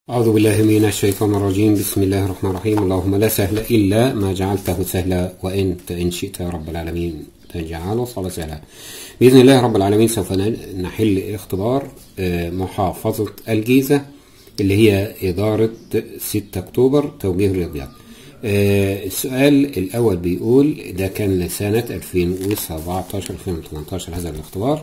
أعوذ بالله من الشيطان الرجيم بسم الله الرحمن الرحيم اللهم لا سهل إلا ما جعلته سهلا وأنت إن شئت يا رب العالمين تجعله صعب سهلا بإذن الله رب العالمين سوف نحل اختبار محافظة الجيزة اللي هي إدارة 6 أكتوبر توجيه الرياضيات السؤال الأول بيقول ده كان سنة 2017 2018 هذا الاختبار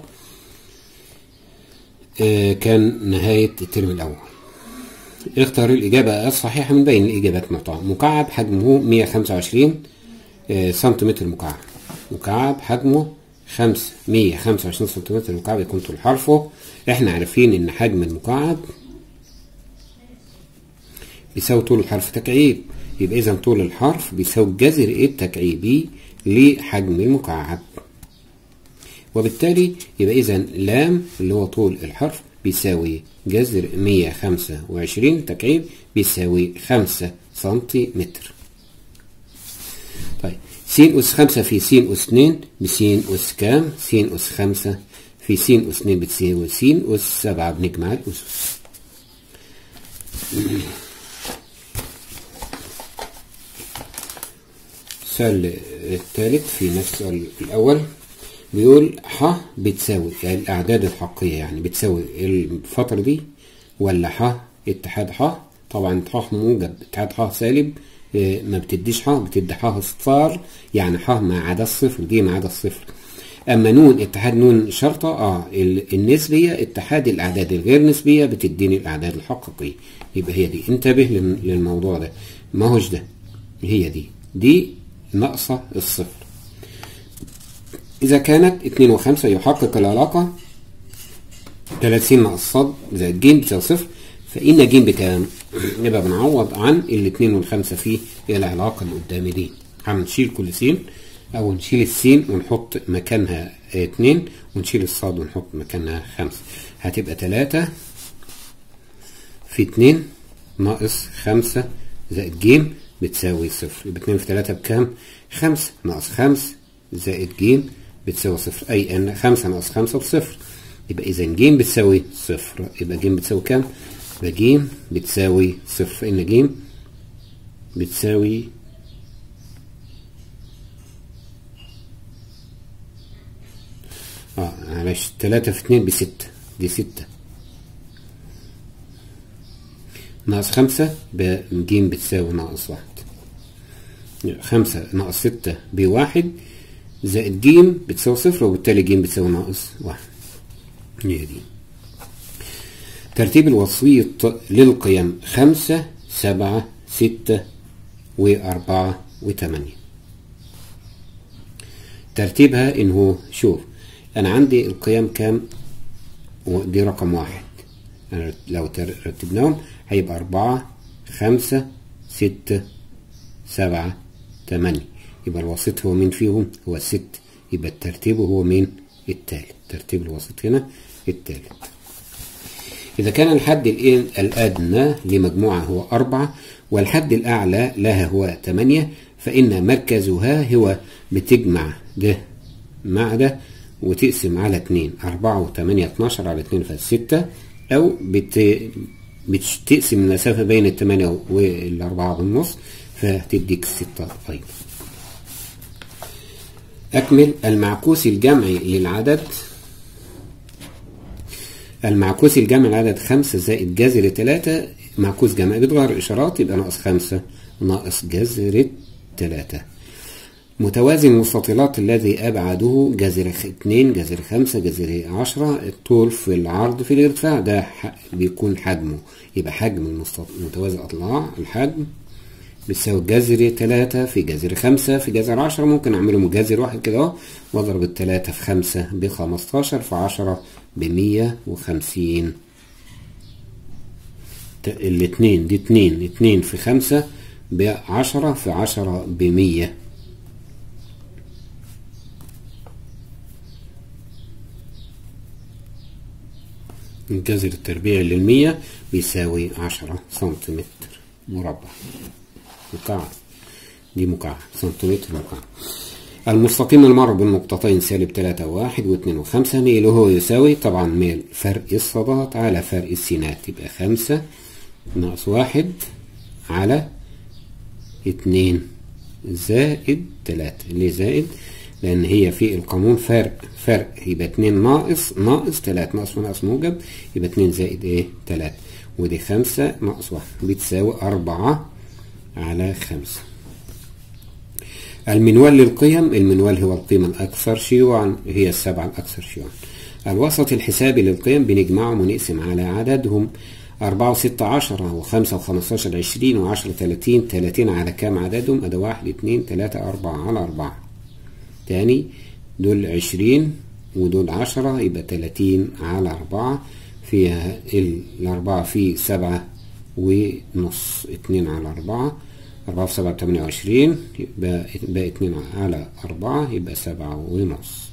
كان نهاية الترم الأول اختر الإجابة الصحيحة من بين الإجابات المعطاة مكعب حجمه 125 سنتيمتر مكعب مكعب حجمه 5 125 سنتيمتر مكعب يكون طول حرفه احنا عارفين ان حجم المكعب بيساوي طول الحرف تكعيب يبقى اذا طول الحرف بيساوي الجذر التكعيبي لحجم المكعب وبالتالي يبقى اذا لام اللي هو طول الحرف بيساوي جذر 125 تكعيب بيساوي 5 سنتيمتر طيب س أس 5 في س أس 2 بس أس كام؟ س أس 5 في س أس 2 بتساوي س أس 7 بنجمع الأسس السؤال الثالث في نفس السؤال الأول بيقول ح بتساوي يعني الأعداد الحقيقية يعني بتساوي الفترة دي ولا ح اتحاد ح طبعا ح موجب اتحاد ح سالب ما بتديش ح بتدي ح اصفار يعني ح ما عدا الصفر دي ما عدا الصفر اما نون اتحاد نون شرطة اه النسبية اتحاد الاعداد الغير نسبية بتديني الاعداد الحقيقية يبقى هي دي انتبه للموضوع ده ما هوش ده هي دي دي ناقصة الصفر إذا كانت اتنين وخمسة يحقق العلاقة تلاتين ناقص صاد زائد ج بتساوي صفر فإن ج بكام؟ يبقى بنعوض عن الاتنين والخمسة في العلاقة اللي قدامي دي هنشيل كل س أو نشيل السين ونحط مكانها اتنين ونشيل الصاد ونحط مكانها خمسة هتبقى تلاتة في اتنين ناقص خمسة زائد ج بتساوي صفر يبقى اتنين في تلاتة بكام؟ خمسة ناقص خمسة زائد ج بتساوي صفر أي أن خمسة ناقص خمسة بصفر يبقى إذا ج بتساوي صفر يبقى ج بتساوي كام؟ يبقى ج بتساوي صفر فإن ج بتساوي اه معلش تلاتة في اتنين بستة دي ستة ناقص خمسة يبقى ج بتساوي ناقص واحد خمسة ناقص ستة بواحد زائد ج بتساوي صفر وبالتالي ج بتساوي ناقص واحد هي دي ترتيب الوسيط للقيم خمسة سبعة ستة وأربعة وثمانية ترتيبها إنه شوف أنا عندي القيم كام دي رقم واحد أنا لو رتبناهم هيبقى أربعة خمسة ستة سبعة تمانية يبقى الوسيط هو مين فيهم هو الست يبقى الترتيب هو مين التالت ترتيب الوسيط هنا التالت إذا كان الحد الأدنى لمجموعة هو أربعة والحد الأعلى لها هو تمانية فإن مركزها هو بتجمع ده مع ده وتقسم على اتنين أربعة وتمانية اتناشر على اتنين فالستة أو بت... بتقسم المسافة بين التمانية والأربعة بالنص فهتديك ستة أيضا أكمل المعكوس الجمعي للعدد المعكوس الجمعي للعدد خمسة زائد جذر تلاتة معكوس جمعي بتغير إشارات يبقى ناقص خمسة ناقص جذر تلاتة متوازن المستطيلات الذي أبعده جذر اتنين جذر خمسة جذر عشرة الطول في العرض في الارتفاع ده بيكون حجمه يبقى حجم متوازن الأضلاع الحجم بتساوي جذر تلاتة في جذر خمسة في جذر عشرة ممكن أعملهم جذر واحد كده أهو وأضرب التلاتة في خمسة بخمستاشر في عشرة بمية وخمسين الاتنين دي اتنين اتنين في خمسة بعشرة في عشرة بمية الجذر التربيعي للمية بيساوي عشرة سنتيمتر مربع مكعب دي مكعب سنتيمتر مكعب المستقيم المر بالنقطتين سالب تلاتة واحد واتنين وخمسة ميله هو يساوي طبعا ميل فرق الصادات على فرق السينات يبقى خمسة ناقص واحد على اتنين زائد تلاتة ليه زائد لأن هي في القانون فرق فرق يبقى اتنين ناقص ناقص تلاتة ناقص وناقص موجب يبقى اتنين زائد ايه تلاتة ودي خمسة ناقص واحد بتساوي أربعة على خمسة المنوال للقيم المنوال هو القيمة الأكثر شيوعا هي السبعة الأكثر شيوعا الوسط الحسابي للقيم بنجمعهم ونقسم على عددهم أربعة وستة عشرة وخمسة وخمستاشر عشرين وعشرة تلاتين تلاتين على كام عددهم أدا واحد اتنين تلاتة أربعة على أربعة تاني دول عشرين ودول عشرة يبقى تلاتين على أربعة فيها الأربعة في سبعة ونص اتنين على أربعة أربعة في سبعة بتمانية وعشرين يبقى يبقى اتنين على أربعة يبقى سبعة ونص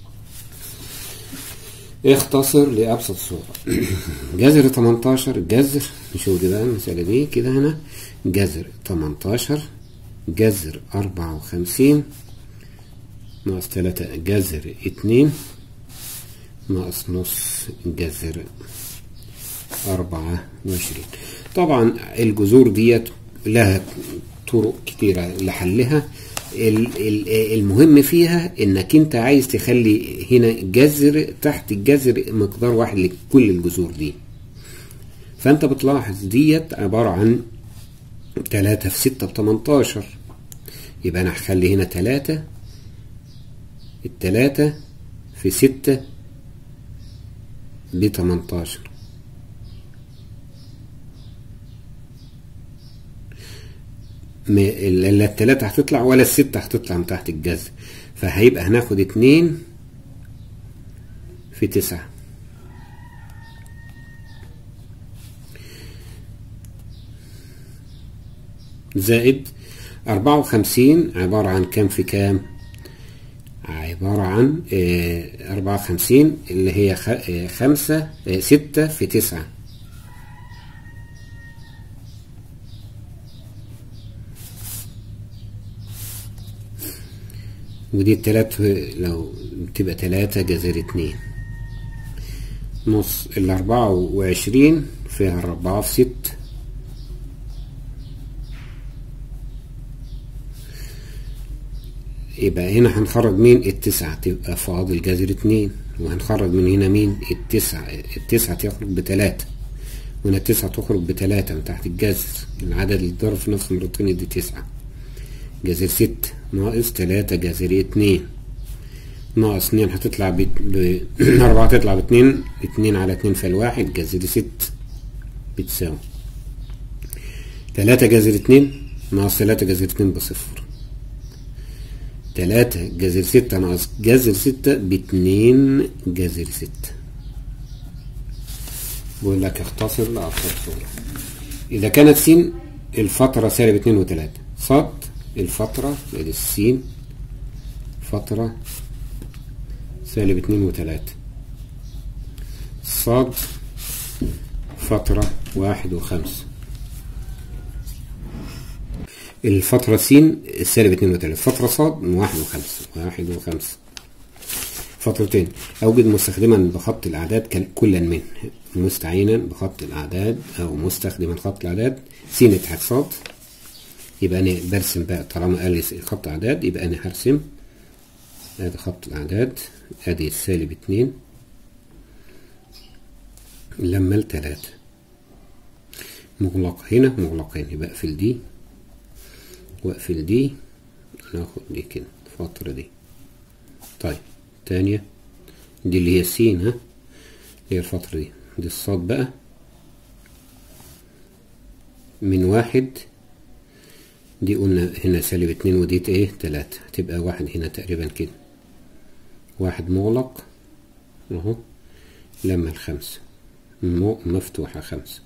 اختصر لأبسط صورة جذر 18 جذر نشوف دي بقى المسألة دي كده هنا جذر 18 جذر 54 ناقص 3 جذر 2 ناقص نص جذر 24 طبعا الجذور ديت لها طرق كتيرة لحلها المهم فيها انك انت عايز تخلي هنا جذر تحت الجذر مقدار واحد لكل الجذور دي فانت بتلاحظ ديت عبارة عن تلاتة في ستة بتمنتاشر يبقى انا هخلي هنا تلاتة التلاتة في ستة بتمنتاشر لا التلاتة هتطلع ولا الستة هتطلع من تحت الجذر فهيبقى هناخد اتنين في تسعة زائد أربعة وخمسين عبارة عن كام في كام عبارة عن أربعة وخمسين اللي هي خمسة ستة في تسعة ودي التلات لو تبقى تلاتة جذر اتنين نص الأربعة وعشرين فيها أربعة في ست يبقى هنا هنخرج مين التسعة تبقى فاضل جذر اتنين وهنخرج من هنا مين التسعة التسعة تخرج بتلاتة وهنا التسعة تخرج بتلاتة من تحت الجذر العدد اللي اتضرب في نفس مرتين يدي تسعة جذر ستة ناقص تلاتة جذر اتنين ناقص اتنين هتطلع ب ب... أربعة تطلع باتنين اتنين على اتنين في الواحد جذر ست بتساوي تلاتة جذر اتنين ناقص تلاتة جذر اتنين بصفر تلاتة جذر ستة ناقص جذر ستة باتنين جذر ستة بقول لك اختصر لأبسط صورة إذا كانت س الفترة سالب اتنين وتلاتة صاد الفترة ادي السين فترة سالب اتنين وتلاتة صاد فترة واحد وخمسة الفترة س سالب اتنين وتلاتة فترة صاد من واحد وخمسة واحد وخمسة فترتين أوجد مستخدما بخط الأعداد كلا من مستعينا بخط الأعداد أو مستخدما خط الأعداد س اتحاد صاد يبقى أنا برسم بقى طالما قال لي خط أعداد يبقى أنا هرسم ادي خط الأعداد ادي السالب اتنين لما التلاتة مغلق هنا مغلقين يبقى اقفل دي واقفل دي ناخد دي كده الفترة دي طيب تانية دي اللي هي السين ها اللي هي الفترة دي دي الصاد بقى من واحد دي قلنا هنا سالب اتنين ودي ايه تلاتة هتبقى واحد هنا تقريبا كده واحد مغلق اهو لما الخمسة مفتوحة خمسة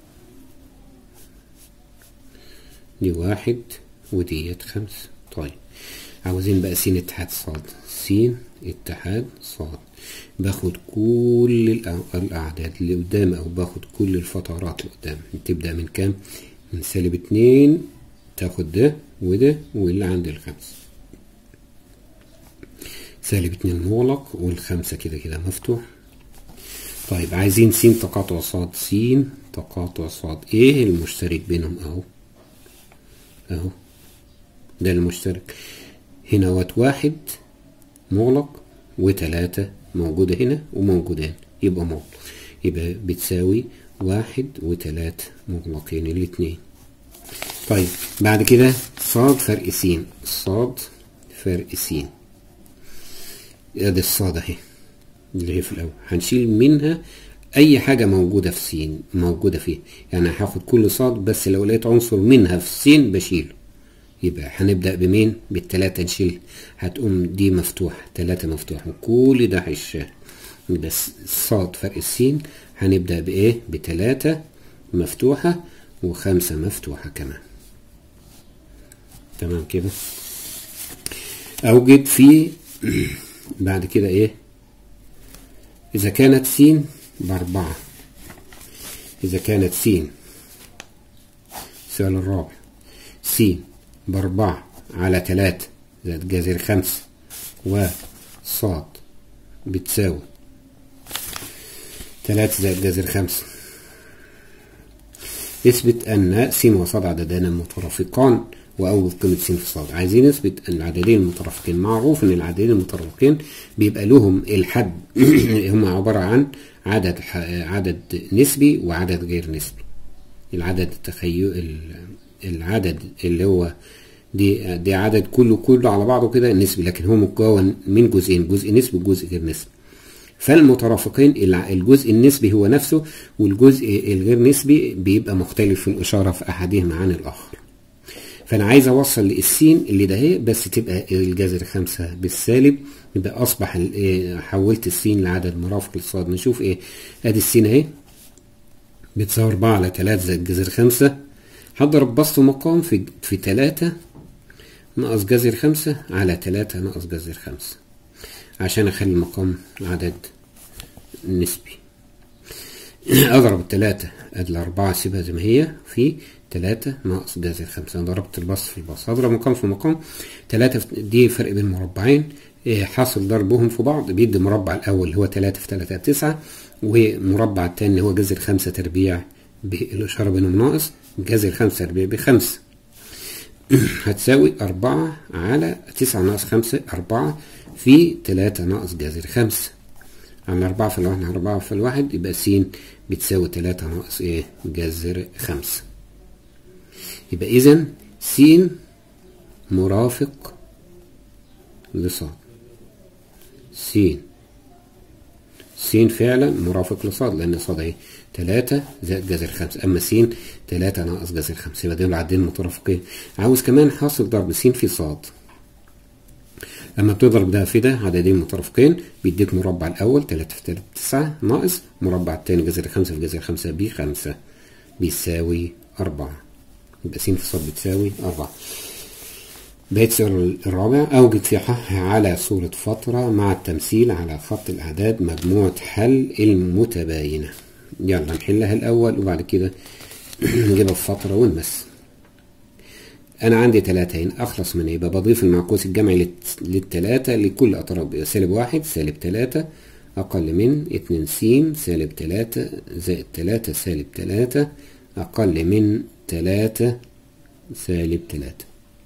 دي واحد وديت خمسة طيب عاوزين بقى س اتحاد صاد س اتحاد صاد باخد كل الأعداد اللي قدام أو باخد كل الفترات اللي قدام تبدأ من كام؟ من سالب اتنين تاخد ده وده واللي عند الخمسة سالب اتنين مغلق والخمسة كده كده مفتوح طيب عايزين س تقاطع صاد س تقاطع صاد ايه المشترك بينهم اهو اهو ده المشترك هنا وات واحد مغلق وتلاتة موجودة هنا وموجودة هنا يبقى مغلق يبقى بتساوي واحد وتلاتة مغلقين الاتنين طيب بعد كده صاد فرق س صاد فرق س ادي الصاد اهي اللي هي في الاول هنشيل منها اي حاجه موجوده في س موجوده فيه يعني هاخد كل صاد بس لو لقيت عنصر منها في س بشيله يبقى هنبدا بمين بالتلاته نشيل هتقوم دي مفتوحه تلاته مفتوحه وكل ده هيشال يبقى صاد فرق السين هنبدا بايه بتلاته مفتوحه وخمسه مفتوحه كمان تمام كده اوجد في بعد كده ايه إذا كانت س بأربعة إذا كانت س السؤال الرابع س بأربعة على تلاتة زائد جذر خمسة وصاد بتساوي تلاتة زائد جذر خمسة اثبت أن س وصاد عددان مترافقان وأول قيمة س في صاد عايزين نثبت أن العددين المترافقين معروف أن العددين المترافقين بيبقى لهم الحد هم عبارة عن عدد عدد نسبي وعدد غير نسبي العدد التخيل العدد اللي هو دي دي عدد كله كله على بعضه كده نسبي لكن هو مكون من جزئين جزء نسبي وجزء غير نسبي فالمترافقين الجزء النسبي هو نفسه والجزء الغير نسبي بيبقى مختلف في الإشارة في أحدهما عن الآخر فانا عايز اوصل للسين اللي ده هي بس تبقى الجذر خمسة بالسالب يبقى اصبح إيه حولت السين لعدد مرافق للصاد نشوف ايه ادي السين اهي بتساوي اربعة على تلاتة زائد جذر خمسة هضرب بسط مقام في في تلاتة ناقص جذر خمسة على تلاتة ناقص جذر خمسة عشان اخلي المقام عدد نسبي اضرب التلاتة ادي الاربعة اسيبها زي ما هي في تلاتة ناقص جذر خمسة ضربت البسط في البسط هضرب مقام في مقام تلاتة دي فرق بين مربعين حاصل ضربهم في بعض بيدي مربع الأول اللي هو تلاتة في تلاتة تسعة ومربع التاني هو جذر خمسة تربيع بالإشارة بينهم ناقص جذر خمسة تربيع بخمسة هتساوي أربعة على تسعة ناقص خمسة أربعة في تلاتة ناقص جذر خمسة على أربعة في الواحد أربعة في الواحد يبقى س بتساوي تلاتة ناقص إيه جذر خمسة يبقى إذا س مرافق لصاد س س فعلا مرافق لصاد لأن صاد اهي تلاتة زائد جذر خمسة أما س تلاتة ناقص جذر خمسة يبقى دول عددين مترافقين عاوز كمان حاصل ضرب س في صاد أما بتضرب ده في ده عددين مترافقين بيديك مربع الأول تلاتة في تلاتة تسعة ناقص مربع التاني جذر خمسة في جذر خمسة بخمسة بيساوي أربعة يبقى س في صاد بتساوي أربعة بقيت السؤال الرابع أوجد في حقها على صورة فترة مع التمثيل على خط الأعداد مجموعة حل المتباينة يلا نحلها الأول وبعد كده نجيبها في فترة ونمثل أنا عندي تلاتين أخلص من يبقى بضيف المعكوس الجمعي للتلاتة لكل أطراف سالب واحد سالب تلاتة أقل من اتنين س سالب تلاتة زائد تلاتة سالب تلاتة أقل من تلاتة سالب تلاتة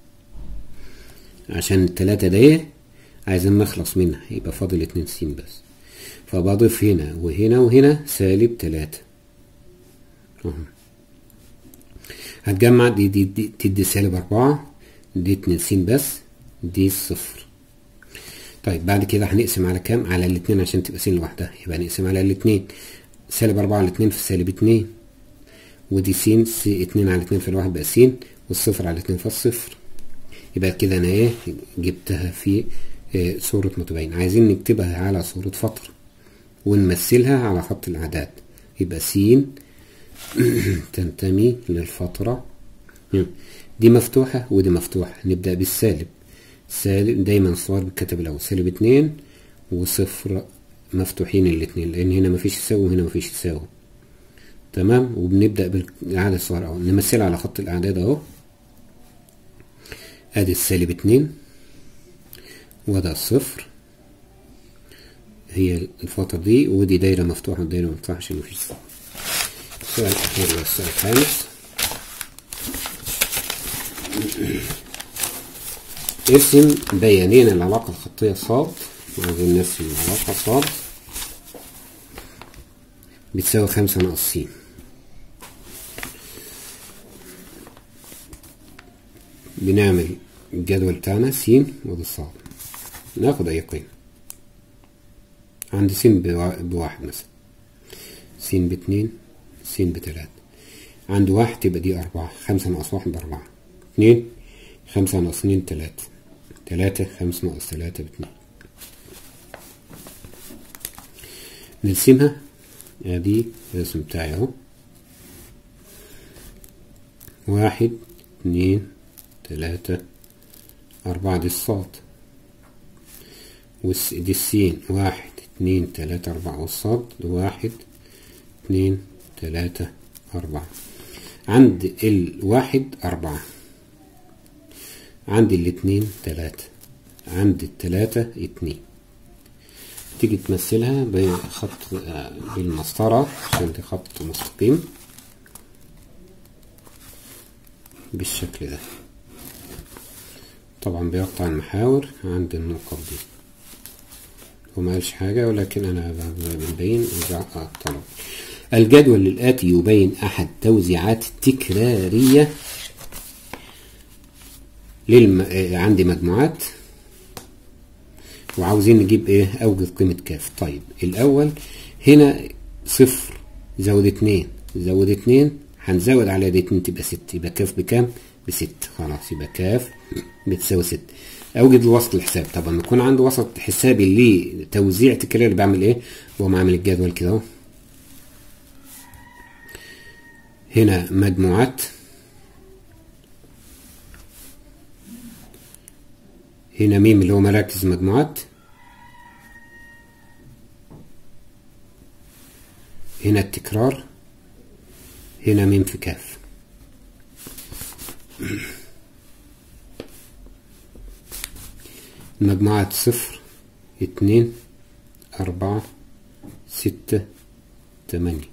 عشان التلاتة دي عايزين نخلص منها يبقى فاضل اتنين س بس فبضيف هنا وهنا وهنا سالب تلاتة اهو هتجمع دي دي, دي تدي سالب أربعة دي اتنين س بس دي صفر طيب بعد كده هنقسم على كام على الاتنين عشان تبقى س لوحدها يبقى نقسم على الاتنين سالب أربعة على اتنين في سالب اتنين ودي س س اتنين على اتنين في الواحد بقى س والصفر على اتنين فالصفر يبقى كده انا ايه جبتها في إيه صورة متباين عايزين نكتبها على صورة فترة ونمثلها على خط الأعداد يبقى س تنتمي للفترة دي مفتوحة ودي مفتوحة نبدأ بالسالب سالب دايما صور بالكتب الأول سالب اتنين وصفر مفتوحين الاتنين لأن هنا مفيش يساوي وهنا مفيش يساوي تمام وبنبدأ بالعدد الصغير أهو نمثلها على خط الأعداد أهو ادي السالب اتنين وده الصفر هي الفترة دي ودي دايرة مفتوحة ودايرة مفتوحة عشان مفيش صوت السؤال الأخير والسؤال الخامس ارسم بيانين العلاقة الخطية صاد وعايزين نرسم العلاقة صاد بتساوي خمسة ناقص س بنعمل الجدول بتاعنا س وده صاد ناخد أي قيمة عند س بواحد مثلا س باتنين س بتلاتة عند واحد تبقى دي أربعة خمسة ناقص واحد بأربعة اتنين خمسة ناقص اتنين تلاتة تلاتة خمسة ناقص تلاتة باتنين نرسمها ادي الرسم بتاعي اهو واحد اتنين تلاتة أربعة دي الصاد ودي السين واحد اتنين تلاتة أربعة والصاد واحد اتنين تلاتة أربعة عند الواحد أربعة عند الاتنين تلاتة عند التلاتة اتنين تيجي تمثلها بخط بالمسطرة عشان دي خط مستقيم بالشكل ده طبعا بيقطع المحاور عند النقط دي وما قالش حاجة ولكن أنا بنبين طبعا الجدول الآتي يبين أحد توزيعات التكرارية للم... عندي مجموعات وعاوزين نجيب ايه اوجد قيمة كاف طيب الاول هنا صفر زود اتنين زود اتنين هنزود على دي اتنين تبقى ست يبقى كاف بكام بست خلاص يبقى كاف بتساوي ست اوجد الوسط الحساب طبعا يكون عندي وسط حسابي لتوزيع تكراري بعمل ايه واقوم عامل الجدول كده اهو هنا مجموعات هنا ميم اللي هو مراكز مجموعات هنا التكرار هنا ميم في كاف المجموعات صفر اتنين أربعة ستة تمانية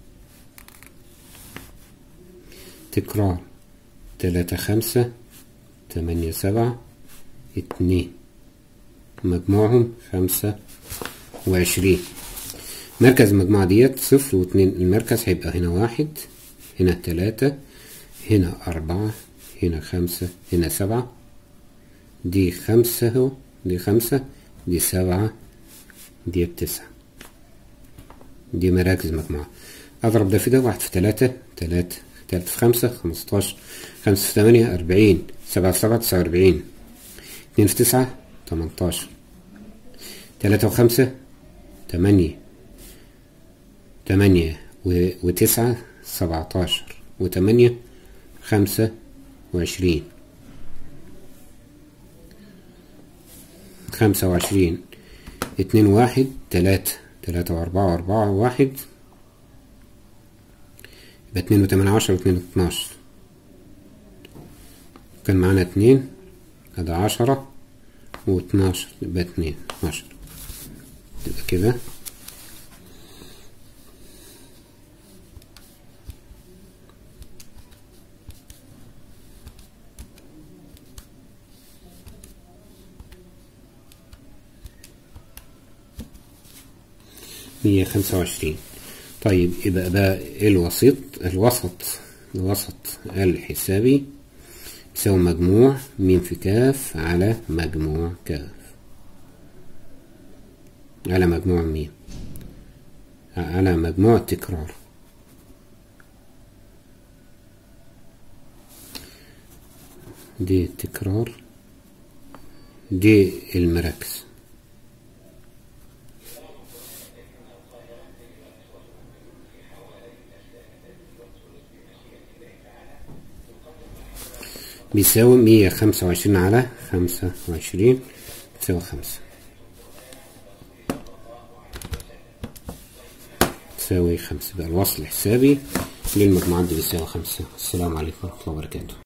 تكرار تلاتة خمسة تمانية سبعة اتنين مجموعهم خمسة وعشرين مركز المجموعة ديت صفر واتنين المركز هيبقى هنا واحد هنا تلاتة هنا أربعة هنا خمسة هنا سبعة دي خمسة اهو دي خمسة دي سبعة دي تسعة دي مراكز مجموعة أضرب ده في ده واحد في تلاتة تلاتة تلاتة في خمسة خمستاشر خمسة في تمانية أربعين سبعة في سبعة تسعة وأربعين اتنين في تسعة تمنتاشر تلاتة وخمسة تمانية تمانية وتسعة سبعتاشر وتمانية خمسة وعشرين خمسة وعشرين اتنين واحد تلاتة تلاتة وأربعة وأربعة وواحد يبقى اتنين وتمانية عشر واتنين اتناشر كان معانا اتنين هذا عشرة واتناشر يبقى اتنين اتناشر يبقى كده مية خمسة وعشرين طيب يبقى ده الوسيط الوسط الوسط الحسابي يساوي مجموع ميم في كاف على مجموع كاف على مجموع ميم على مجموع تكرار دي التكرار دي المراكز بيساوي مية خمسة وعشرين على خمسة وعشرين بتساوي خمسة تساوي خمسة بقى الوصل الحسابي للمجموعات دي بيساوي خمسة السلام عليكم ورحمة الله وبركاته